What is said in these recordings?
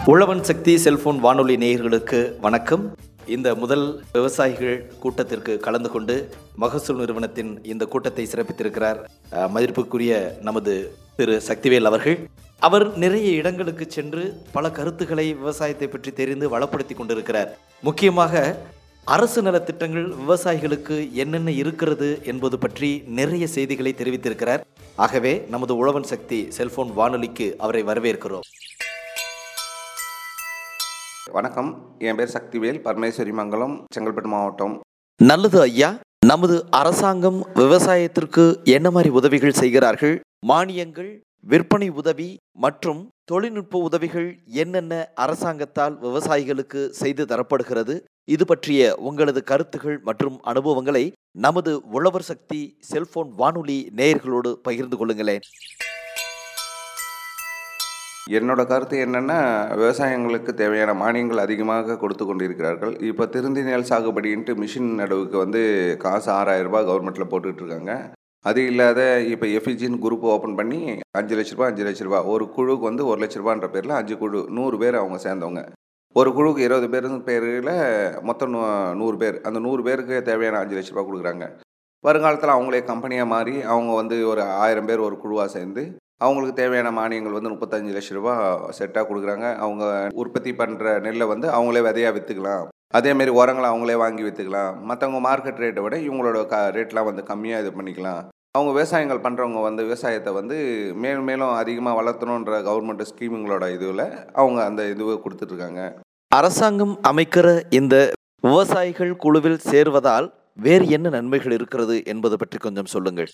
உழவன் சக்தி cellphone வானொலி நேயர்களுக்கு வணக்கம் இந்த முதல் விவசாயிகள் கூட்டத்திற்கு கலந்து கொண்டு மகசூல் நிறுவனத்தின் இந்த கூட்டத்தை சிறப்பித்திருக்கிறார் அஹ், மதிப்புக்குரிய நமது திரு சக்திவேல் அவர்கள் அவர் நிறைய இடங்களுக்கு சென்று பல கருத்துக்களை விவசாயத்தை பற்றி தெரிந்து வளப்படுத்தி கொண்டிருக்கிறார் முக்கியமாக அரசு நலத்திட்டங்கள் விவசாயிகளுக்கு என்னென்ன இருக்கிறது என்பது பற்றி நிறைய செய்திகளை தெரிவித்திருக்கிறார் ஆகவே நமது உழவன் சக்தி செல்போன் வானொலிக்கு அவரை வரவேற்கிறோம் வணக்கம் என் பேர் சக்திவேல் பரமேஸ்வரி மங்கலம் செங்கல்பட்டு மாவட்டம் நல்லது ஐயா நமது அரசாங்கம் விவசாயத்திற்கு என்ன மாதிரி உதவிகள் செய்கிறார்கள் மானியங்கள் விற்பனை உதவி மற்றும் தொழில்நுட்ப உதவிகள் என்னென்ன அரசாங்கத்தால் விவசாயிகளுக்கு செய்து தரப்படுகிறது இது பற்றிய உங்களது கருத்துகள் மற்றும் அனுபவங்களை நமது உழவர் சக்தி செல்போன் வானொலி நேயர்களோடு பகிர்ந்து கொள்ளுங்களேன் என்னோட கருத்து என்னென்னா விவசாயங்களுக்கு தேவையான மானியங்கள் அதிகமாக கொடுத்து கொண்டிருக்கிறார்கள் இப்போ திருந்தி நெல் சாகுபடின்ட்டு மிஷின் நடவுக்கு வந்து காசு ஆறாயிரம் ரூபாய் கவர்மெண்ட்டில் போட்டுட்டு இருக்காங்க அது இல்லாத இப்போ எஃபிஜின்னு குரூப் ஓப்பன் பண்ணி அஞ்சு லட்ச ரூபா அஞ்சு லட்ச ரூபா ஒரு குழுவுக்கு வந்து ஒரு லட்ச ரூபான்ற பேரில் அஞ்சு குழு நூறு பேர் அவங்க சேர்ந்தவங்க ஒரு குழுவுக்கு இருபது பேர் பேரில் மொத்தம் நூ- நூறு பேர் அந்த நூறு பேருக்கு தேவையான அஞ்சு லட்ச ரூபா கொடுக்குறாங்க வருங்காலத்தில் அவங்களே கம்பெனியாக மாறி அவங்க வந்து ஒரு ஆயிரம் பேர் ஒரு குழுவாக சேர்ந்து அவங்களுக்கு தேவையான மானியங்கள் வந்து முப்பத்தஞ்சு லட்ச ரூபா செட்டாக கொடுக்குறாங்க அவங்க உற்பத்தி பண்ணுற நெல்லை வந்து அவங்களே விதையாக விற்றுக்கலாம் அதேமாரி உரங்களை அவங்களே வாங்கி விற்றுக்கலாம் மற்றவங்க மார்க்கெட் ரேட்டை விட இவங்களோட க ரேட்லாம் வந்து கம்மியாக இது பண்ணிக்கலாம் அவங்க விவசாயங்கள் பண்ணுறவங்க வந்து விவசாயத்தை வந்து மேலும் மேலும் அதிகமாக வளர்த்தணுன்ற கவர்மெண்ட் ஸ்கீமுங்களோட இதுவில் அவங்க அந்த இதுவை கொடுத்துட்ருக்காங்க அரசாங்கம் அமைக்கிற இந்த விவசாயிகள் குழுவில் சேர்வதால் வேறு என்ன நன்மைகள் இருக்கிறது என்பது பற்றி கொஞ்சம் சொல்லுங்கள்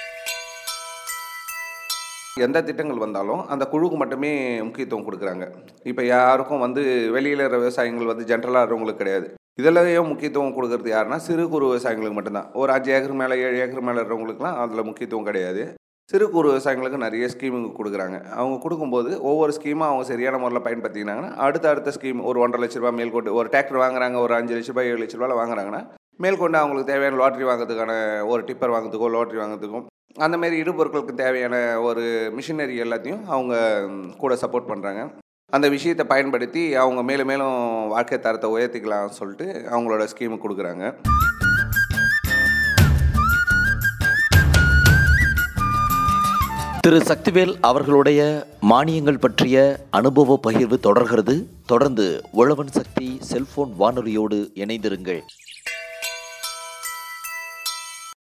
எந்த திட்டங்கள் வந்தாலும் அந்த குழுவுக்கு மட்டுமே முக்கியத்துவம் கொடுக்குறாங்க இப்போ யாருக்கும் வந்து வெளியில் இருக்கிற விவசாயிகள் வந்து ஜென்ரலாக இருக்கிறவங்களுக்கு கிடையாது இதில் முக்கியத்துவம் கொடுக்கறது யாருன்னா சிறு குறு விவசாயிகளுக்கு மட்டும்தான் ஒரு அஞ்சு ஏக்கர் மேலே ஏழு ஏக்கர் மேலே இருக்கிறவங்களுக்குலாம் அதில் முக்கியத்துவம் கிடையாது சிறு குறு விவசாயிகளுக்கு நிறைய ஸ்கீம் கொடுக்குறாங்க அவங்க கொடுக்கும்போது ஒவ்வொரு ஸ்கீமும் அவங்க சரியான முறையில் பயன்படுத்திக்கினாங்கன்னா அடுத்த அடுத்த ஸ்கீம் ஒரு ஒன்றரை லட்ச ரூபா மேல்கொண்டு ஒரு டிராக்டர் வாங்குறாங்க ஒரு அஞ்சு லட்ச ரூபாய் ஏழு லட்ச ரூபாயில் வாங்குறாங்கன்னா மேல்கொண்டு அவங்களுக்கு தேவையான லாட்ரி வாங்குறதுக்கான ஒரு டிப்பர் வாங்குறதுக்கோ லாட்ரி வாங்குறதுக்கும் அந்த மாதிரி இடுபொருட்களுக்கு தேவையான ஒரு மிஷினரி எல்லாத்தையும் அவங்க ம், கூட சப்போர்ட் பண்ணுறாங்க அந்த விஷயத்தை பயன்படுத்தி அவங்க மேலும் மேலும் வாழ்க்கை தரத்தை உயர்த்திக்கலாம் சொல்லிட்டு அவங்களோட ஸ்கீமு கொடுக்குறாங்க திரு சக்திவேல் அவர்களுடைய மானியங்கள் பற்றிய அனுபவ பகிர்வு தொடர்கிறது தொடர்ந்து உழவன் சக்தி செல்போன் வானொலியோடு இணைந்திருங்கள்